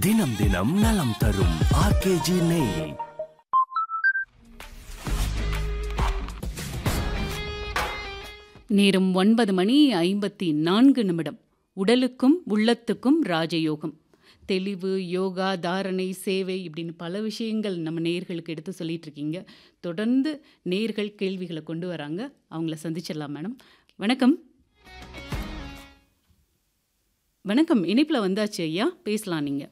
தினம் தினம் நலம் தரும் ஆர்கேஜி நெய் நேரம் ஒன்பது மணி ஐம்பத்தி நான்கு நிமிடம் உடலுக்கும் உள்ளத்துக்கும் ராஜயோகம் தெளிவு யோகா தாரணை சேவை இப்படின்னு பல விஷயங்கள் நம்ம நேர்களுக்கு எடுத்து சொல்லிட்டு இருக்கீங்க தொடர்ந்து நேர்கள் கேள்விகளை கொண்டு வராங்க அவங்கள சந்திச்சிடலாம் மேடம் வணக்கம் வணக்கம் இணைப்பில் வந்தாச்சு ஐயா பேசலாம் நீங்கள்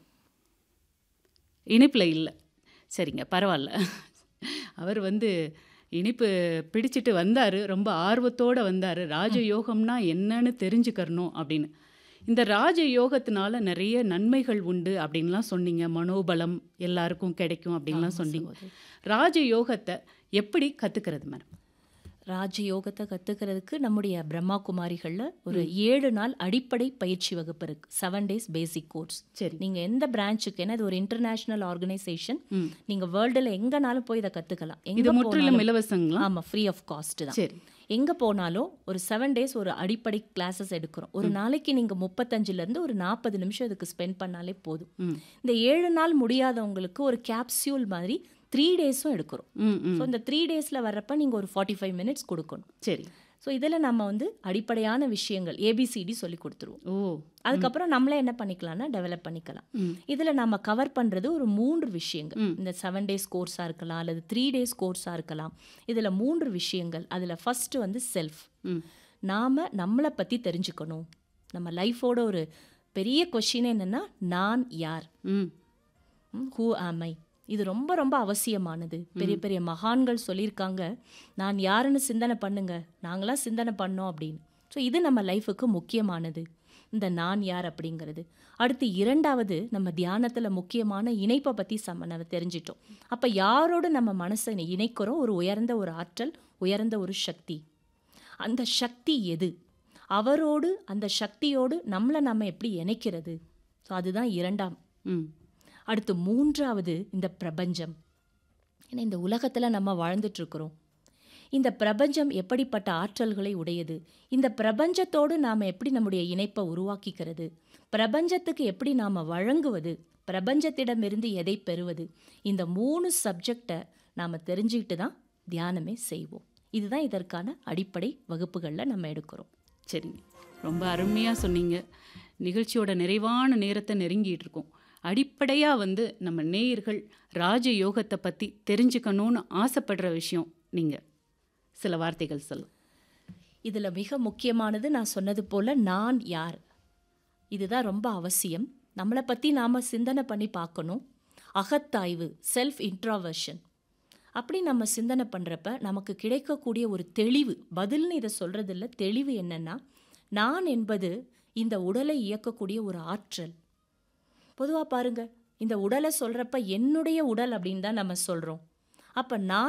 இணைப்பில் இல்லை சரிங்க பரவாயில்ல அவர் வந்து இனிப்பு பிடிச்சிட்டு வந்தார் ரொம்ப ஆர்வத்தோடு வந்தார் ராஜயோகம்னா என்னன்னு தெரிஞ்சுக்கறணும் அப்படின்னு இந்த ராஜ யோகத்தினால நிறைய நன்மைகள் உண்டு அப்படின்லாம் சொன்னீங்க மனோபலம் எல்லாருக்கும் கிடைக்கும் அப்படின்லாம் சொன்னீங்க ராஜ யோகத்தை எப்படி கற்றுக்கிறது மேடம் ராஜயோகத்தை கத்துக்கிறதுக்கு நம்முடைய பிரம்மா குமாரிகள்ல ஒரு ஏழு நாள் அடிப்படை பயிற்சி வகுப்பு இருக்கு செவன் டேஸ் பேசிக் கோர்ஸ் சரி நீங்க எந்த பிரான்ச்சுக்கு ஏன்னா இது ஒரு இன்டர்நேஷனல் ஆர்கனைசேஷன் நீங்க வேர்ல்டுல எங்கனாலும் போய் இதை கத்துக்கலாம் இது எங்க முற்றிலும் போனாலும் இலவசங்களா ஆமா ஃப்ரீ ஆஃப் காஸ்ட் தான் சரி எங்க போனாலும் ஒரு செவன் டேஸ் ஒரு அடிப்படை கிளாஸஸ் எடுக்கிறோம் ஒரு நாளைக்கு நீங்க முப்பத்தஞ்சுல இருந்து ஒரு நாற்பது நிமிஷம் இதுக்கு ஸ்பெண்ட் பண்ணாலே போதும் ம் இந்த ஏழு நாள் முடியாதவங்களுக்கு ஒரு கேப்சியூல் மாதிரி த்ரீ டேஸும் எடுக்கிறோம் ம் ம் ஸோ இந்த த்ரீ டேஸில் வர்றப்ப நீங்கள் ஒரு ஃபார்ட்டி ஃபைவ் மினிட்ஸ் கொடுக்கணும் சரி ஸோ இதில் நம்ம வந்து அடிப்படையான விஷயங்கள் ஏபிசிடி சொல்லி கொடுத்துருவோம் ஓ அதுக்கப்புறம் நம்மளே என்ன பண்ணிக்கலாம்னா டெவலப் பண்ணிக்கலாம் ம். இதில் நம்ம கவர் பண்ணுறது ஒரு மூன்று விஷயங்கள் இந்த செவன் டேஸ் கோர்ஸாக இருக்கலாம் அல்லது த்ரீ டேஸ் கோர்ஸாக இருக்கலாம் இதில் மூன்று விஷயங்கள் அதில் ஃபஸ்ட்டு வந்து செல்ஃப் ம் நாம் நம்மளை பற்றி தெரிஞ்சுக்கணும் நம்ம லைஃபோட ஒரு பெரிய கொஷின் என்னென்னா நான் யார் ம் ஹூ ஆமை இது ரொம்ப ரொம்ப அவசியமானது பெரிய பெரிய மகான்கள் சொல்லியிருக்காங்க நான் யாருன்னு சிந்தனை பண்ணுங்க நாங்களாம் சிந்தனை பண்ணோம் அப்படின்னு ஸோ இது நம்ம லைஃபுக்கு முக்கியமானது இந்த நான் யார் அப்படிங்கிறது அடுத்து இரண்டாவது நம்ம தியானத்தில் முக்கியமான இணைப்பை பற்றி சம நம்ம தெரிஞ்சிட்டோம் அப்போ யாரோடு நம்ம மனசை இணைக்கிறோம் ஒரு உயர்ந்த ஒரு ஆற்றல் உயர்ந்த ஒரு சக்தி அந்த சக்தி எது அவரோடு அந்த சக்தியோடு நம்மளை நம்ம எப்படி இணைக்கிறது ஸோ அதுதான் இரண்டாம் ம் அடுத்து மூன்றாவது இந்த பிரபஞ்சம் ஏன்னா இந்த உலகத்தில் நம்ம வாழ்ந்துட்டு இருக்கிறோம் இந்த பிரபஞ்சம் எப்படிப்பட்ட ஆற்றல்களை உடையது இந்த பிரபஞ்சத்தோடு நாம் எப்படி நம்முடைய இணைப்பை உருவாக்கிக்கிறது பிரபஞ்சத்துக்கு எப்படி நாம் வழங்குவது பிரபஞ்சத்திடமிருந்து எதை பெறுவது இந்த மூணு சப்ஜெக்டை நாம் தெரிஞ்சுக்கிட்டு தான் தியானமே செய்வோம் இதுதான் இதற்கான அடிப்படை வகுப்புகளில் நம்ம எடுக்கிறோம் சரிங்க ரொம்ப அருமையாக சொன்னீங்க நிகழ்ச்சியோட நிறைவான நேரத்தை நெருங்கிட்டு இருக்கோம் அடிப்படையாக வந்து நம்ம நேயர்கள் ராஜ யோகத்தை பற்றி தெரிஞ்சுக்கணும்னு ஆசைப்படுற விஷயம் நீங்கள் சில வார்த்தைகள் சொல்லும் இதில் மிக முக்கியமானது நான் சொன்னது போல் நான் யார் இதுதான் ரொம்ப அவசியம் நம்மளை பற்றி நாம் சிந்தனை பண்ணி பார்க்கணும் அகத்தாய்வு செல்ஃப் இன்ட்ராவர்ஷன் அப்படி நம்ம சிந்தனை பண்ணுறப்ப நமக்கு கிடைக்கக்கூடிய ஒரு தெளிவு பதில்னு இதை சொல்கிறதில்ல தெளிவு என்னென்னா நான் என்பது இந்த உடலை இயக்கக்கூடிய ஒரு ஆற்றல் பொதுவாக பாருங்க இந்த உடலை சொல்கிறப்ப என்னுடைய உடல் அப்படின்னு தான் நம்ம சொல்கிறோம் அப்போ நான்